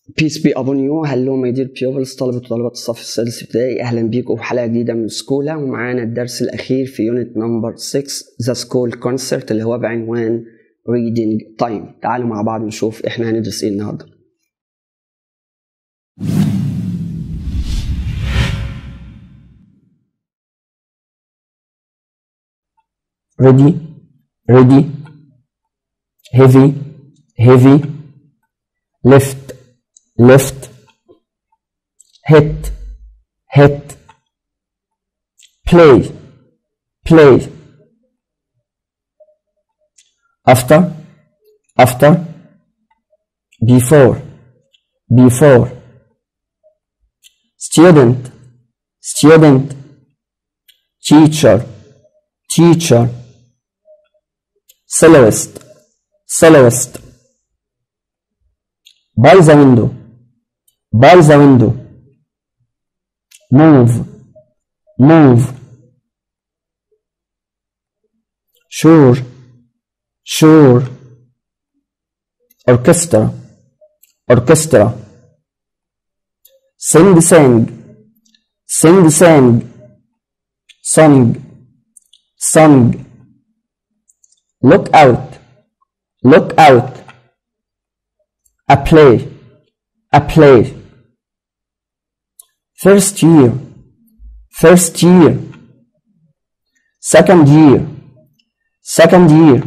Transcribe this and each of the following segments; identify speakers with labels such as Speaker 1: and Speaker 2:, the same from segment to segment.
Speaker 1: بيس بي ابون يو هلو ماي دير بيوبلز طلبة وطالبات الصف السادس ابتدائي اهلا بيكم في حلقه جديده من سكولا ومعانا الدرس الاخير في يونت نمبر 6 ذا سكول كونسرت اللي هو بعنوان ريدنج تايم تعالوا مع بعض نشوف احنا هندرس ايه النهارده
Speaker 2: ready, ready, heavy, heavy, lift, lift, hit, hit, play, play, after, after, before, before, student, student, teacher, teacher, soloist, soloist, by the window, by the window, move, move, sure, sure, orchestra, orchestra, sing, sang, sing, sang, song, song, look out, look out, a play, a play, first year, first year, second year, second year.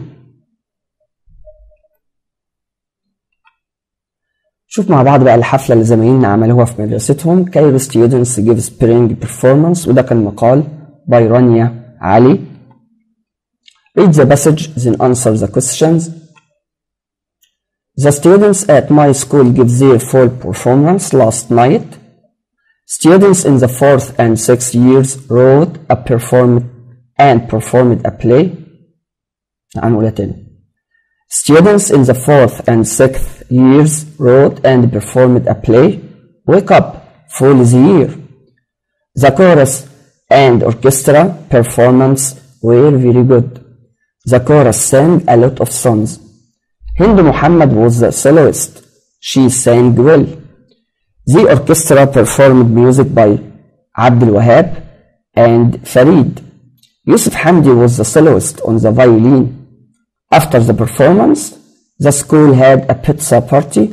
Speaker 2: شوف مع بعض بقى الحفلة اللي زمايلنا عملوها في مدرستهم كايرو students give spring performance وده كان مقال باي رانيا علي Read the passage, then answer the questions. The students at my school give their full performance last night. Students in the fourth and sixth years wrote a performed and performed a play. هنقولها تاني. Students in the fourth and sixth years wrote and performed a play. Wake up, full is here. The chorus and orchestra performance were very good. The chorus sang a lot of songs. Hind Muhammad was the soloist. She sang well. The orchestra performed music by Abdul Wahab and Farid. Yusuf Hamdi was the soloist on the violin. After the performance, the school had a pizza party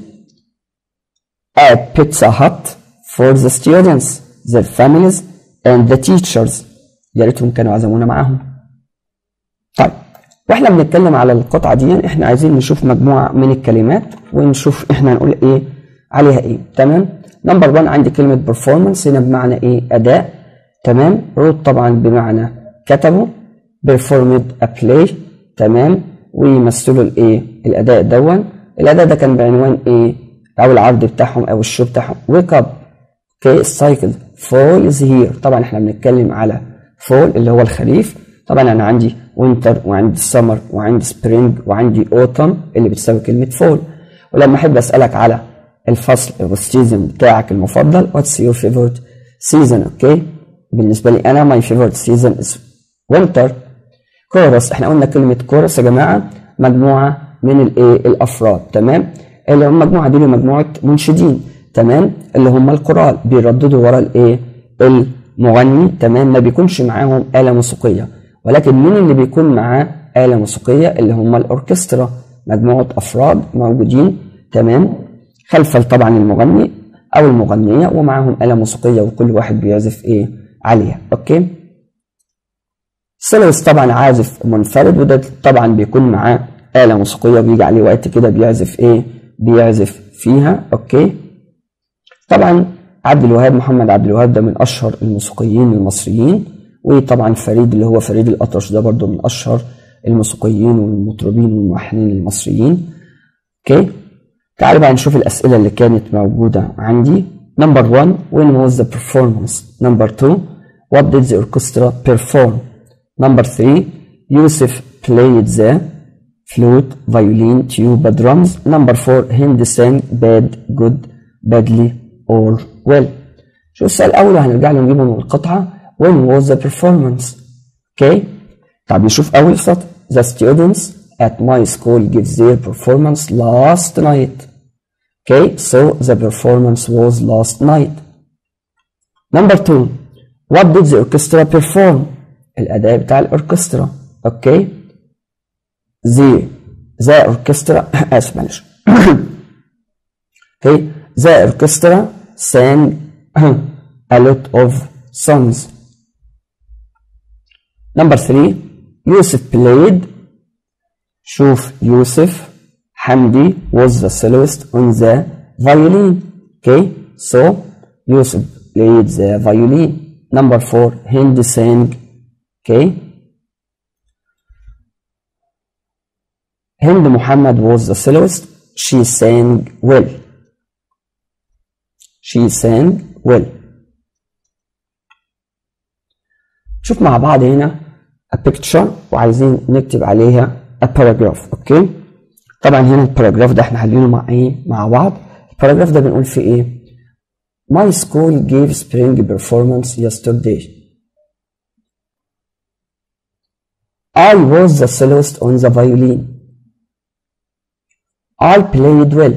Speaker 2: at Pizza Hut for the students, their families, and the teachers. يا ريتهم كانوا عزمونا معاهم. طيب واحنا بنتكلم على القطعه دي احنا عايزين نشوف مجموعه من الكلمات ونشوف احنا هنقول ايه عليها ايه تمام نمبر 1 عندي كلمه performance هنا بمعنى ايه اداء تمام روت طبعا بمعنى كتبوا performed a play تمام ويمثلوا الايه الاداء دون الاداء ده كان بعنوان ايه او العرض بتاعهم او الشو بتاعهم wake up اوكي السايكل fall is here طبعا احنا بنتكلم على fall اللي هو الخريف طبعا انا عندي وينتر وعندي سمر وعندي سبرينج وعندي اوتم اللي بتساوي كلمه فول ولما احب اسالك على الفصل او السيزون بتاعك المفضل واتس يور فيفورت سيزون اوكي بالنسبه لي انا ماي فيفورت سيزون از وينتر كورس احنا قلنا كلمه كورس يا جماعه مجموعه من الايه الافراد تمام اللي هم المجموعه دي مجموعه منشدين تمام اللي هم القراء بيرددوا ورا الايه المغني تمام ما بيكونش معاهم آلة موسيقية ولكن مين اللي بيكون معاه آلة موسيقية اللي هم الأوركسترا مجموعة أفراد موجودين تمام خلف طبعا المغني أو المغنية ومعاهم آلة موسيقية وكل واحد بيعزف إيه عليها أوكي سولوس طبعا عازف منفرد وده طبعا بيكون معاه آلة موسيقية بيجي عليه وقت كده بيعزف إيه بيعزف فيها أوكي طبعا عبد الوهاب محمد عبد الوهاب ده من أشهر الموسيقيين المصريين وطبعا فريد اللي هو فريد الأطرش ده برضو من أشهر الموسيقيين والمطربين والملحنين المصريين اوكي تعالوا بقى نشوف الأسئلة اللي كانت موجودة عندي number one when was the performance number two what did the orchestra perform number three Yusuf played the flute violin tuba drums number four Hind sang bad good badly or well شو السؤال الأول هنرجع له نجيبه من القطعة when was the performance okay طب نشوف أول سطر the students at my school give their performance last night Okay, so the performance was last night. Number two, what did the orchestra perform? الأداء بتاع الأوركسترا. Okay. The the orchestra آسف معلش. okay, the orchestra sang a lot of songs. Number three, Yusuf played. شوف يوسف Hamdi was the soloist on the violin. Okay, so Yusuf played the violin. Number four, Hindi sang. Okay, Hind Muhammad was the soloist. She sang well. She sang well. شوف مع بعض هنا a picture وعايزين نكتب عليها a paragraph اوكي طبعا هنا الباراجراف ده احنا حالينه مع ايه مع بعض الباراجراف ده بنقول فيه ايه My school gave spring performance yesterday I was the soloist on the violin I played well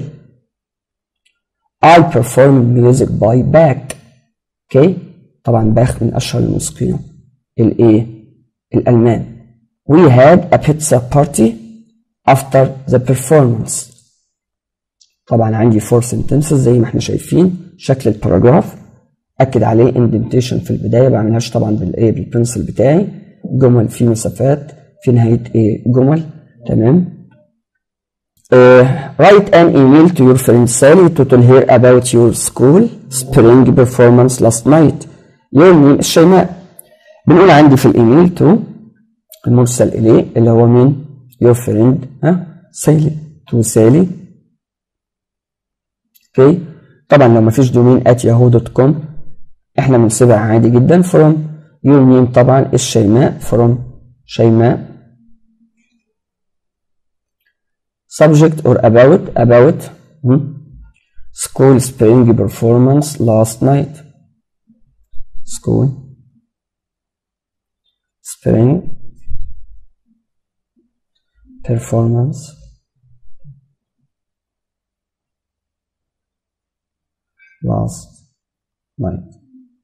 Speaker 2: I performed music by Bach اوكي طبعا باخ من اشهر الموسيقيين الايه الالمان We had a pizza party after the performance طبعا عندي four sentences زي ما احنا شايفين شكل الباراجراف اكد عليه indentation في البدايه بعملهاش طبعا بالايه بالبنسل بتاعي جمل في مسافات في نهايه ايه جمل تمام Uh, write an email to your friend Sally to tell her about your school spring performance last night. your name is شيماء. بنقول عندي في الايميل to المرسل اليه اللي هو مين؟ your friend ها سالي to سالي. اوكي okay. طبعا لو مفيش دومين at yahoo.com احنا بنسيبها عادي جدا from your name طبعا is شيماء from شيماء subject or about about hmm? school spring performance last night school spring performance last night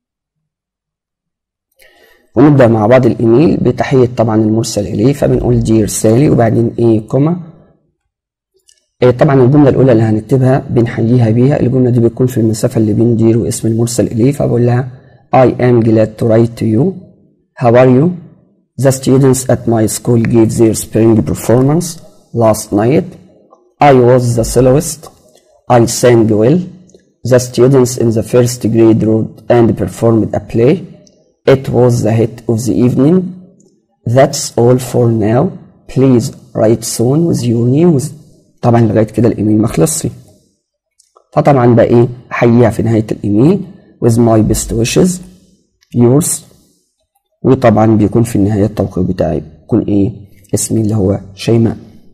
Speaker 2: ونبدأ مع بعض الإيميل بتحية طبعا المرسل إليه فبنقول دير سالي وبعدين إيه كوما إيه طبعا الجملة الأولى اللي هنكتبها بنحييها بيها الجملة دي بتكون في المسافة اللي بين دير واسم المرسل إليه فبقول لها I am glad to write to you How are you? The students at my school gave their spring performance last night I was the soloist I sang well The students in the first grade wrote and performed a play It was the hit of the evening That's all for now Please write soon with your news طبعا لغايه كده الايميل ما خلصش فطبعا بقى ايه احييها في نهايه الايميل with my best wishes yours وطبعا بيكون في النهايه التوقيع بتاعي بيكون ايه اسمي اللي هو شيماء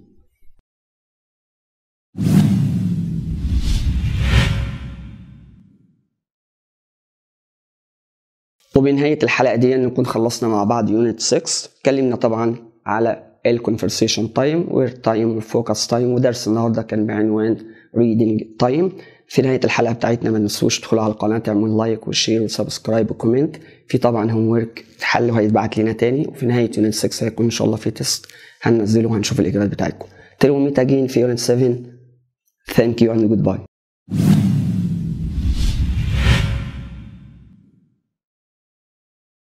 Speaker 1: وبنهاية الحلقة دي نكون خلصنا مع بعض يونت 6 اتكلمنا طبعا على الكونفرسيشن تايم وير تايم وفوكس تايم ودرس النهارده كان بعنوان ريدنج تايم في نهايه الحلقه بتاعتنا ما تنسوش تدخلوا على القناه تعملوا لايك وشير وسبسكرايب وكومنت في طبعا هوم ورك اتحل وهيتبعت لنا تاني وفي نهايه يونت 6 هيكون ان شاء الله في تيست هننزله وهنشوف الاجابات بتاعتكم تلو ميت اجين في يونت 7 ثانك يو اند جود باي